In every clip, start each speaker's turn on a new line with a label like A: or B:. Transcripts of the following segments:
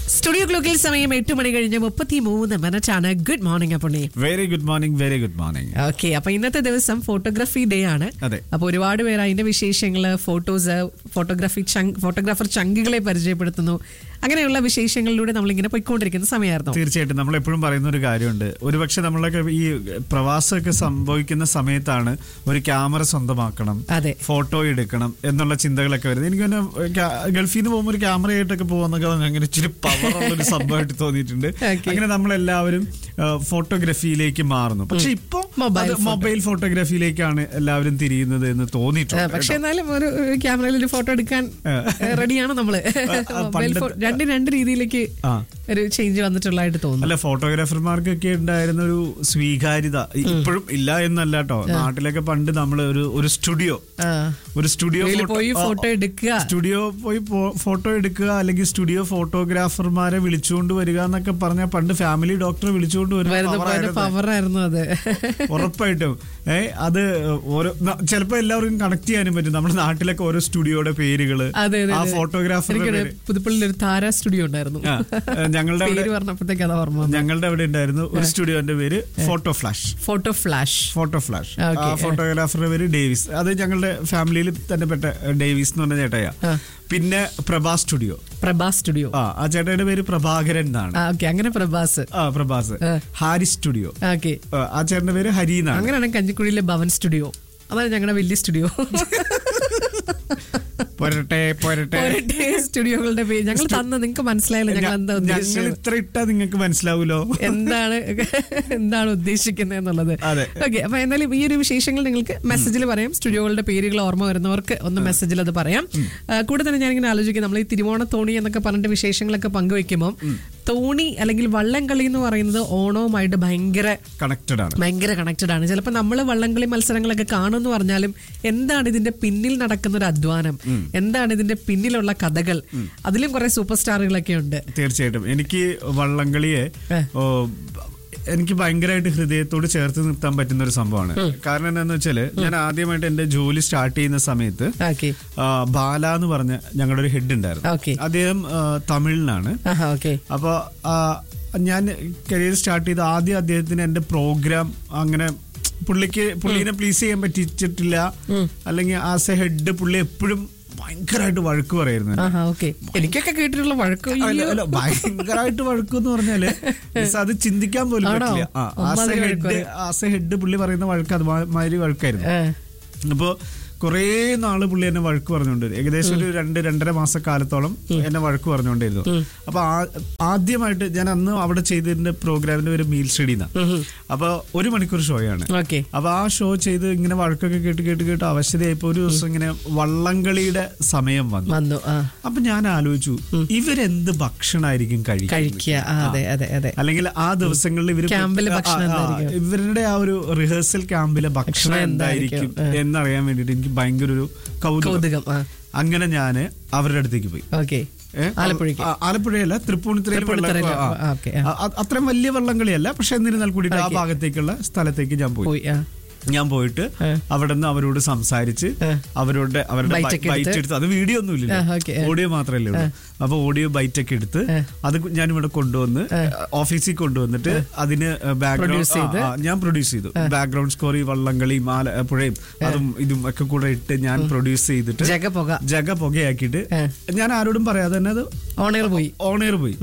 A: Studio ക്ലോക്കിൽ സമയം എട്ട് മണി കഴിഞ്ഞ് മുപ്പത്തി മൂന്ന് മിനിറ്റാണ് good morning Appunni
B: very good morning very good morning
A: okay അപ്പൊ ഇന്നത്തെ ദിവസം ഫോട്ടോഗ്രാഫി ഡേ ആണ്
B: അതെ.
A: അപ്പൊ ഒരുപാട് പേര് അതിന്റെ വിശേഷങ്ങള് ഫോട്ടോസ് ഫോട്ടോഗ്രാഫി ഫോട്ടോഗ്രാഫർ ചങ്കുകളെ പരിചയപ്പെടുത്തുന്നു അങ്ങനെയുള്ള വിശേഷങ്ങളിലൂടെ നമ്മളിങ്ങനെ പോയിക്കൊണ്ടിരിക്കുന്ന സമയമായിരുന്നു
B: തീർച്ചയായിട്ടും നമ്മൾ എപ്പോഴും പറയുന്ന ഒരു കാര്യമുണ്ട് ഒരുപക്ഷെ നമ്മളൊക്കെ ഈ പ്രവാസമൊക്കെ സംഭവിക്കുന്ന സമയത്താണ് ഒരു ക്യാമറ സ്വന്തമാക്കണം
A: അതെ.
B: ഫോട്ടോ എടുക്കണം എന്നുള്ള ചിന്തകളൊക്കെ വരുന്നത് എനിക്ക് തന്നെ ക്യാ- ഗൾഫിൽ നിന്ന് പോകുമ്പോൾ ഒരു ക്യാമറ ആയിട്ടൊക്കെ പോകുന്നൊക്കെ അങ്ങനെ ഇച്ചിരി പവറുള്ള ഒരു സംഭവമായിട്ട് തോന്നിയിട്ടുണ്ട്
A: Okay.
B: അങ്ങനെ നമ്മളെല്ലാവരും ഫോട്ടോഗ്രഫിയിലേക്ക് മാറുന്നു പക്ഷെ ഇപ്പോ
A: Mobile photo.
B: മൊബൈൽ ഫോട്ടോഗ്രാഫിയിലേക്ക് എല്ലാവരും തിരിയുന്നത് എന്ന്
A: ആ,
B: തോന്നിയിട്ടുണ്ട്
A: പക്ഷെ എന്നാലും ഒരു ഒരു ക്യാമറയിൽ ഒരു ഫോട്ടോ എടുക്കാൻ റെഡിയാണ് നമ്മള്
B: ആ,
A: മൊബൈൽ
B: പണ്ടത്തെ-
A: ഫോ- രണ്ട് രണ്ട് രീതിയിലേക്ക്
B: ആ.
A: ഒരു ചേഞ്ച് വന്നിട്ടുള്ളതായിട്ട് തോന്നുന്നു
B: അല്ല ഫോട്ടോഗ്രാഫർമാർക്കൊക്കെ ഉണ്ടായിരുന്ന ഒരു സ്വീകാര്യത ഇപ്പോഴും ഇല്ല എന്നല്ല കേട്ടോ നാട്ടിലൊക്കെ പണ്ട് നമ്മൾ ഒരു ഒരു സ്റ്റുഡിയോ
A: ആ.
B: ഒരു സ്റ്റുഡിയോ
A: വെളിയിൽ
B: ഫോട്ടോ-
A: പോയി
B: ആ,
A: ഫോട്ടോ എടുക്കുക
B: സ്റ്റുഡിയോ പോയി പോ- ഫോട്ടോ എടുക്കുക അല്ലെങ്കിൽ സ്റ്റുഡിയോ ഫോട്ടോഗ്രാഫർമാരെ വിളിച്ചുകൊണ്ട് വരിക എന്നൊക്കെ പറഞ്ഞാൽ പണ്ട് ഫാമിലി ഡോക്ടറെ വിളിച്ചുകൊണ്ട് വരുന്ന
A: വരുന്ന
B: power
A: പോലെ
B: ആയിരുന്നു.
A: പവർ ആയിരുന്നു അത്
B: ഉറപ്പായിട്ടും ഏ അത് ഓരോ ന- ചിലപ്പോ എല്ലാവർക്കും കണക്ട് ചെയ്യാനും പറ്റും നമ്മുടെ നാട്ടിലൊക്കെ ഓരോ സ്റ്റുഡിയോയുടെ പേരുകള്
A: അതെ അതെ
B: ആ
A: അതെ.
B: ഫോട്ടോഗ്രാഫറുടെ
A: എനിക്കൊരു
B: പേര്
A: പുതുപ്പള്ളിയിൽ ഒരു താര സ്റ്റുഡിയോ ഉണ്ടായിരുന്നു
B: ആ, ഏ, ഞങ്ങളുടെ അവിടെ
A: പേര് പറഞ്ഞപ്പോഴത്തേക്ക് അത് ഓർമ്മ വന്നു.
B: ഞങ്ങളുടെ അവിടെ ഉണ്ടായിരുന്നു ഒരു സ്റ്റുഡിയോന്റെ പേര് photo flash
A: photo flash
B: photo flash
A: Okay.
B: ഫോട്ടോഗ്രാഫറുടെ പേര് ഡേവിസ് അത് ഞങ്ങളുടെ ഫാമിലിയിൽ തന്നെ പെട്ട ഡേവിസ് എന്ന് പറഞ്ഞ ചേട്ടയാ
A: ആ.
B: പിന്നെ പ്രഭാ സ്റ്റുഡിയോ
A: പ്രഭാ സ്റ്റുഡിയോ
B: ആ ആ ചേട്ടയുടെ പേര് പ്രഭാകരൻ എന്നാണ്
A: ആ ഓക്കെ അങ്ങനെ പ്രഭാസ്
B: ആ പ്രഭാസ്
A: ആ.
B: ഹാരി സ്റ്റുഡിയോ
A: ഓക്കെ
B: ആ, ആ ചേട്ടന്റെ പേര് ഹരി എന്നാണ്
A: അങ്ങനെയാണ് കഞ്ഞിക്കുഴിയിലെ ഭവൻ സ്റ്റുഡിയോ അതാണ് ഞങ്ങളുടെ വലിയ സ്റ്റുഡിയോ
B: പോരട്ടെ പോരട്ടെ
A: ഒരേ സ്റ്റുഡിയോകളുടെ പേര് ഞങ്ങൾ തന്ന നിങ്ങൾക്ക് മനസ്സിലായല്ലോ ഞങ്ങൾ എന്താ
B: ഞങ്ങൾ
A: ഉദ്ദേശിച്ചത്
B: ഇത്ര ഇട്ടാ നിങ്ങൾക്ക് മനസ്സിലാവൂലോ
A: എന്താണ് എന്താണ് ഉദ്ദേശിക്കുന്നത് എന്നുള്ളത്
B: അതെ.
A: ഓക്കെ അപ്പൊ എന്തായാലും ഈ ഒരു വിശേഷങ്ങൾ നിങ്ങൾക്ക് മെസ്സേജിൽ പറയാം സ്റ്റുഡിയോകളുടെ പേരുകൾ ഓർമ്മ വരുന്നവർക്ക് ഒന്ന് മെസ്സേജിൽ അത് പറയാം ആ, കൂടെ തന്നെ ഞാനിങ്ങനെ ആലോചിക്കും നമ്മൾ ഈ തിരുവോണ തോണി എന്നൊക്കെ പറഞ്ഞിട്ട് വിശേഷങ്ങളൊക്കെ പങ്കുവെക്കുമ്പോൾ തോണി അല്ലെങ്കിൽ വള്ളംകളി എന്ന് പറയുന്നത് ഓണവുമായിട്ട് ഭയങ്കര
B: കണക്റ്റഡ് ആണ്
A: ഭയങ്കര കണക്റ്റഡ് ആണ് ചിലപ്പോൾ നമ്മൾ വള്ളംകളി മത്സരങ്ങളൊക്കെ കാണുമെന്ന് പറഞ്ഞാലും എന്താണ് ഇതിന്റെ പിന്നിൽ നടക്കുന്ന ഒരു അധ്വാനം എന്താണ് ഇതിന്റെ പിന്നിലുള്ള കഥകൾ അതിലും കുറെ സൂപ്പർ സ്റ്റാറുകളൊക്കെ ഉണ്ട്
B: തീർച്ചയായിട്ടും എനിക്ക് വള്ളംകളിയെ
A: ഏ.
B: ഓ, എനിക്ക് ഭയങ്കരമായിട്ട് ഹൃദയത്തോട് ചേർത്ത് നിർത്താൻ പറ്റുന്ന ഒരു സംഭവമാണ് കാരണം എന്താന്ന് വെച്ചാല് ഞാൻ ആദ്യമായിട്ട് എന്റെ ജോലി സ്റ്റാർട്ട് ചെയ്യുന്ന സമയത്ത്
A: ഓക്കെ
B: ആ, ബാല എന്ന് പറഞ്ഞ ഞങ്ങളുടെ ഒരു ഹെഡ് ഉണ്ടായിരുന്നു
A: Okay.
B: അദ്ദേഹം ആ, തമിഴിലാണ്
A: ആഹാ ഓക്കെ
B: അപ്പൊ ആ, ഞാൻ കരിയർ സ്റ്റാർട്ട് ചെയ്ത ആദ്യം അദ്ദേഹത്തിന് എന്റെ പ്രോഗ്രാം അങ്ങനെ പുള്ളിക്ക് പുള്ളീനെ പ്ലീസ് ചെയ്യാൻ പറ്റിച്ചിട്ടില്ല അല്ലെങ്കിൽ ആസ് എ ഹെഡ് പുള്ളി എപ്പോഴും ഭയങ്കരമായിട്ട് വഴക്ക് പറയായിരുന്നു എന്നെ.
A: ആഹാ ഓക്കെ എനിക്കൊക്കെ കേട്ടിട്ടുള്ള വഴക്ക്
B: അല്ല,
A: അയ്യോ.
B: അല്ല, ഭയങ്കരമായിട്ട് വഴക്കെന്ന് പറഞ്ഞാല് മിസ് അത് ചിന്തിക്കാൻ പോലും
A: ആണോ?
B: പറ്റില്ല ആസ് എ
A: അമ്മാതിരി
B: ഹെഡ്
A: വഴക്ക്
B: ആസ് എ ഹെഡ് പുള്ളി പറയുന്ന വഴക്ക് അതുമാതിരി വഴക്കായിരുന്നു
A: ഏ,
B: അപ്പോ കുറേ നാള് പുള്ളി എന്നെ വഴക്ക് പറഞ്ഞുകൊണ്ട് ഏകദേശം ഒരു രണ്ട് രണ്ടര മാസ കാലത്തോളം എന്നെ വഴക്ക് പറഞ്ഞുകൊണ്ടിരുന്നു അപ്പൊ ആ- ആദ്യമായിട്ട് ഞാൻ അന്ന് അവിടെ ചെയ്തതിന്റെ പ്രോഗ്രാമിന്റെ പേര് മീൽ സ്റ്റഡി എന്നാ അപ്പൊ ഒരു മണിക്കൂർ ഷോയാണ്
A: ഓക്കെ
B: അപ്പൊ ആ ഷോ ചെയ്ത് ഇങ്ങനെ വഴക്കൊക്കെ കേട്ട് കേട്ട് കേട്ട് അവശതയായപ്പോ ഒരു ദിവസം ഇങ്ങനെ വള്ളംകളിയുടെ സമയം വന്നു
A: വന്നു ആ
B: അപ്പൊ ഞാൻ ആലോചിച്ചു ഇവരെന്ത് ഭക്ഷണമായിരിക്കും കഴിക്കുന്നത്
A: കഴിക്കുക ആ, അതെ അതെ അതെ
B: അല്ലെങ്കിൽ ആ ദിവസങ്ങളിൽ ഇവര്
A: ക്യാമ്പിലെ
B: ആ,
A: ഭക്ഷണം
B: ആ,
A: എന്തായിരിക്കും?
B: ഇവരുടെ ആ ഒരു റിഹേഴ്സൽ ക്യാമ്പിലെ ഭക്ഷണം
A: ഭക്ഷണം
B: എന്തായിരിക്കും
A: എന്തായിരിക്കും?
B: എന്നറിയാൻ വേണ്ടിട്ട് എനിക്ക് ഭയങ്കര ഒരു കൗതുകം
A: കൗതുകം ആ
B: അങ്ങനെ ഞാന് അവരുടെ അടുത്തേക്ക് പോയി
A: ഓക്കെ
B: ഏ,
A: ആലപ്പുഴയ്ക്ക്
B: ആ, ആലപ്പുഴയല്ല തൃപ്പൂണിത്തുറയിൽ
A: തൃപ്പൂണിത്തുറയിൽ,
B: വെള്ളം- ആ,
A: ആ, ഓക്കേ, ആ.
B: ആ, ആ, അത്രയും വലിയ വള്ളംകളിയല്ല പക്ഷെ എന്നിരുന്നാൽ കൂടിയിട്ട് ആ
A: ഓക്കേ.
B: ഭാഗത്തേക്കുള്ള സ്ഥലത്തേക്ക് ഞാൻ പോയി
A: പോയി ആ
B: ഞാൻ പോയിട്ട്
A: ആ.
B: അവിടെ നിന്ന് അവരോട് സംസാരിച്ച്
A: ആ.
B: അവരുടെ അവരുടെ
A: Bite ഒക്കെ
B: ബൈറ്റ്
A: എടുത്ത്.
B: എടുത്ത് അത് വീഡിയോ ഒന്നും ഇല്ല
A: ആ, ഓക്കേ, ആ.
B: ഓഡിയോ മാത്രമല്ലേ ഉള്ളൂ അപ്പൊ ഓഡിയോ ബൈറ്റ് ഒക്കെ എടുത്ത്
A: ആ.
B: അത് ഞാൻ ഇവിടെ കൊണ്ടുവന്ന് ഓഫീസിൽ കൊണ്ടുവന്നിട്ട് അതിന്
A: Produce
B: ബാക്ക്ഗ്രൗണ്ട്
A: ചെയ്ത്.
B: ഞാൻ പ്രൊഡ്യൂസ് ചെയ്തു ബാക്ക്ഗ്രൗണ്ട് സ്കോർ ഈ വള്ളംകളി മാല പുഴയും അതും ഇതും ഒക്കെ കൂടെ ഇട്ട് ഞാൻ പ്രൊഡ്യൂസ് ചെയ്തിട്ട്
A: ജഗ പുക
B: ജഗ പുകയാക്കിയിട്ട്
A: ആ.
B: ഞാൻ ആരോടും പറയാതെ തന്നെ അത്
A: ഓണർ പോയി
B: ഓണർ പോയി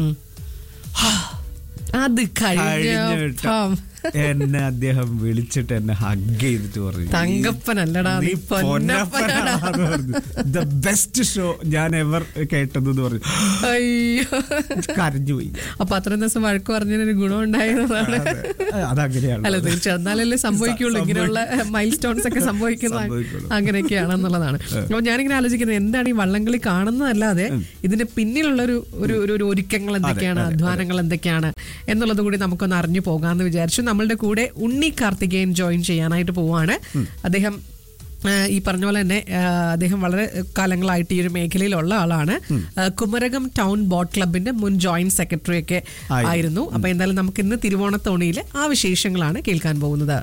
A: അത്
B: കഴിഞ്ഞിട്ട്
A: കഴിഞ്ഞ
B: എന്നെ അദ്ദേഹം വിളിച്ചിട്ട് എന്നെ ഹഗ് ചെയ്തിട്ട് പറഞ്ഞു
A: തങ്കപ്പനല്ലടാ നീ പൊന്നപ്പനാടാ
B: ദ ബെസ്റ്റ് ഷോ ഞാൻ എവർ കേട്ടതെന്ന് പറഞ്ഞു
A: അയ്യോ
B: കരഞ്ഞുപോയി
A: അപ്പൊ അത്രയും ദിവസം വഴക്ക് പറഞ്ഞതിനൊരു ഗുണം ഉണ്ടായതാണ്
B: അതങ്ങനെയാണ്
A: അല്ല തീർച്ചയായും എന്നാലല്ലേ സംഭവിക്കുള്ളൂ ഇങ്ങനെയുള്ള മൈൽ സ്റ്റോൺസ് ഒക്കെ സംഭവിക്കുന്ന
B: സംഭവിക്കുള്ളൂ.
A: അങ്ങനെയൊക്കെയാണെന്നുള്ളതാണ് അപ്പൊ ഞാനിങ്ങനെ ആലോചിക്കുന്നത് എന്താണ് ഈ വള്ളംകളി കാണുന്നതല്ലാതെ ഇതിന്റെ പിന്നിലുള്ള ഒരു ഒരു ഒരു- ഒരു ഒരുക്കങ്ങൾ എന്തൊക്കെയാണ് അധ്വാനങ്ങൾ എന്തൊക്കെയാണ് എന്നുള്ളത് കൂടി നമുക്കൊന്ന് അറിഞ്ഞു പോകാമെന്ന് വിചാരിച്ചു നമ്മളുടെ കൂടെ ഉണ്ണി കാർത്തികേയൻ ജോയിൻ ചെയ്യാനായിട്ട് പോവാണ് അദ്ദേഹം ആ, ഈ പറഞ്ഞ പോലെ തന്നെ ആ, അദ്ദേഹം വളരെ കാലങ്ങളായിട്ട് ഈ ഒരു മേഖലയിലുള്ള ആളാണ് ആ, കുമരകം ടൗൺ ബോട്ട് ക്ലബിന്റെ മുൻ ജോയിന്റ് സെക്രട്ടറി ഒക്കെ
B: ആയിരുന്നു.
A: ആയിരുന്നു അപ്പൊ എന്തായാലും നമുക്ക് ഇന്ന് തിരുവോണത്തോണിയിൽ ആ വിശേഷങ്ങളാണ് കേൾക്കാൻ പോകുന്നത്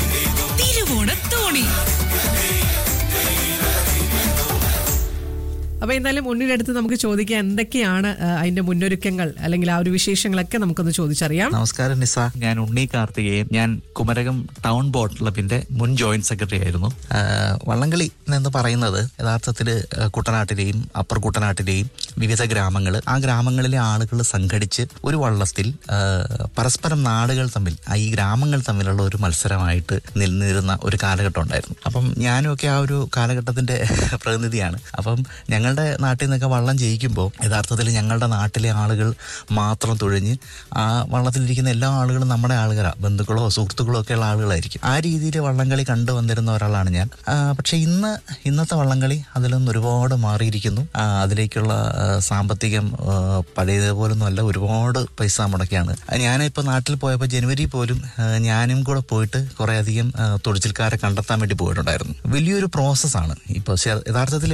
C: തിരുവോണത്തോണി
A: അപ്പൊ എന്തായാലും ഉണ്ണിയുടെ അടുത്ത് നമുക്ക് ചോദിക്കാം എന്തൊക്കെയാണ് ആ, അതിന്റെ മുന്നൊരുക്കങ്ങൾ അല്ലെങ്കിൽ ആ ഒരു വിശേഷങ്ങളൊക്കെ നമുക്കൊന്ന് ചോദിച്ചറിയാം
C: നമസ്കാരം നിസ ഞാൻ ഉണ്ണി കാർത്തികേയൻ ഞാൻ കുമരകം ടൗൺ ബോട്ട് ക്ലബിന്റെ മുൻ ജോയിന്റ് സെക്രട്ടറി ആയിരുന്നു ആ, വള്ളംകളി എന്ന് പറയുന്നത് യഥാർത്ഥത്തിൽ കുട്ടനാട്ടിലെയും അപ്പർ കുട്ടനാട്ടിലെയും വിവിധ ഗ്രാമങ്ങൾ ആ ഗ്രാമങ്ങളിലെ ആളുകൾ സംഘടിച്ച് ഒരു വള്ളത്തിൽ ആ, പരസ്പരം നാടുകൾ തമ്മിൽ ആ ഈ ഗ്രാമങ്ങൾ തമ്മിലുള്ള ഒരു മത്സരമായിട്ട് നിലനിന്നിരുന്ന ഒരു കാലഘട്ടം ഉണ്ടായിരുന്നു അപ്പം ഞാനുമൊക്കെ ആ ഒരു കാലഘട്ടത്തിന്റെ പ്രതിനിധിയാണ് അപ്പം ഞങ്ങളുടെ നാട്ടിൽ നിന്നൊക്കെ വള്ളം ജയിക്കുമ്പോൾ യഥാർത്ഥത്തിൽ ഞങ്ങളുടെ നാട്ടിലെ ആളുകൾ മാത്രം തുഴഞ്ഞ് ആ വള്ളത്തിലിരിക്കുന്ന എല്ലാ ആളുകളും നമ്മുടെ ആളുകളാണ് ബന്ധുക്കളോ സുഹൃത്തുക്കളോ ഒക്കെ ഉള്ള ആളുകളായിരിക്കും ആ രീതിയിൽ വള്ളംകളി കണ്ടു വന്നിരുന്ന ഒരാളാണ് ഞാൻ ആ, പക്ഷെ ഇന്ന് ഇന്നത്തെ വള്ളംകളി അതിൽ നിന്ന് ഒരുപാട് മാറിയിരിക്കുന്നു ആ, അതിലേക്കുള്ള ആ, സാമ്പത്തികം ആ, പഴയതുപോലൊന്നും അല്ല ഒരുപാട് പൈസ മുടക്കിയാണ് ഞാനിപ്പോൾ നാട്ടിൽ പോയപ്പോൾ ജനുവരി പോലും ആ, ഞാനും കൂടെ പോയിട്ട് കുറേ അധികം ആ, തുഴച്ചിൽക്കാരെ കണ്ടെത്താൻ വേണ്ടി പോയിട്ടുണ്ടായിരുന്നു വലിയൊരു പ്രോസസ്സാണ് ഇപ്പോൾ യഥാർത്ഥത്തിൽ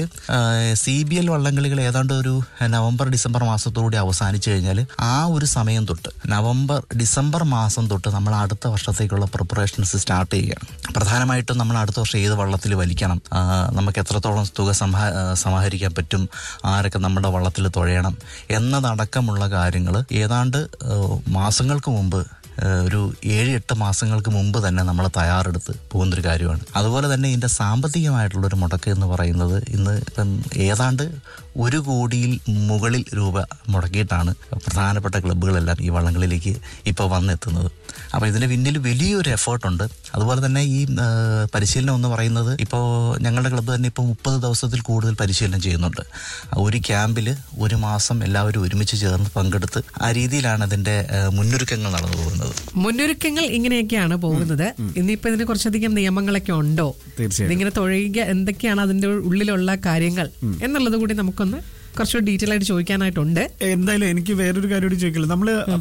C: സി ബി എൽ വള്ളംകളികൾ ഏതാണ്ട് ഒരു നവംബർ ഡിസംബർ മാസത്തോടുകൂടി അവസാനിച്ചു കഴിഞ്ഞാൽ ആ ഒരു സമയം തൊട്ട് നവംബർ ഡിസംബർ മാസം തൊട്ട് നമ്മൾ അടുത്ത വർഷത്തേക്കുള്ള പ്രിപ്പറേഷൻസ് സ്റ്റാർട്ട് ചെയ്യുകയാണ് പ്രധാനമായിട്ടും നമ്മൾ അടുത്ത വർഷം ഏത് വള്ളത്തിൽ വലിക്കണം ആ, നമുക്ക് എത്രത്തോളം തുക സമാ ആ, സമാഹരിക്കാൻ പറ്റും ആരൊക്കെ നമ്മുടെ വള്ളത്തിൽ തുഴയണം എന്നതടക്കമുള്ള കാര്യങ്ങൾ ഏതാണ്ട് ആ, മാസങ്ങൾക്ക് മുമ്പ് ഏഹ് ഒരു ഏഴ് എട്ട് മാസങ്ങൾക്ക് മുമ്പ് തന്നെ നമ്മൾ തയ്യാറെടുത്ത് പോകുന്നൊരു കാര്യമാണ് അതുപോലെ തന്നെ ഇതിൻ്റെ സാമ്പത്തികമായിട്ടുള്ളൊരു മുടക്ക് എന്ന് പറയുന്നത് ഇന്ന് ഇപ്പം ഏതാണ്ട് ഒരു കോടിയിൽ മുകളിൽ രൂപ മുടക്കിയിട്ടാണ് പ്രധാനപ്പെട്ട ക്ലബ്ബുകളെല്ലാം ഈ വള്ളങ്ങളിലേക്ക് ഇപ്പോൾ വന്നെത്തുന്നത് അപ്പോൾ ഇതിന് പിന്നിൽ വലിയൊരു എഫേർട്ടുണ്ട് അതുപോലെ തന്നെ ഈ ഏഹ്, പരിശീലനം എന്ന് പറയുന്നത് ഇപ്പോൾ ഞങ്ങളുടെ ക്ലബ്ബ് തന്നെ ഇപ്പോൾ മുപ്പത് ദിവസത്തിൽ കൂടുതൽ പരിശീലനം ചെയ്യുന്നുണ്ട് ഒരു ക്യാമ്പിൽ ഒരു മാസം എല്ലാവരും ഒരുമിച്ച് ചേർന്ന് പങ്കെടുത്ത് ആ രീതിയിലാണ് അതിൻ്റെ ഏഹ്, മുന്നൊരുക്കങ്ങൾ നടന്നു പോകുന്നത്
A: മുന്നൊരുക്കങ്ങൾ ഇങ്ങനെയൊക്കെയാണ് പോകുന്നത് ഇനിയിപ്പോ ഇതിന് കുറച്ചധികം നിയമങ്ങളൊക്കെ ഉണ്ടോ
B: തീർച്ചയായും.
A: ഇതിങ്ങനെ തൊഴിക എന്തൊക്കെയാണ് അതിന്റെ ഉള്ളിലുള്ള കാര്യങ്ങൾ എന്നുള്ളത് കൂടി നമുക്കൊന്ന് കുറച്ചുകൂടി ഡീറ്റെയിൽ ആയിട്ട് ചോദിക്കാനായിട്ടുണ്ട്
B: എന്തായാലും എനിക്ക് വേറൊരു കാര്യം കൂടി ചോദിക്കില്ല നമ്മള്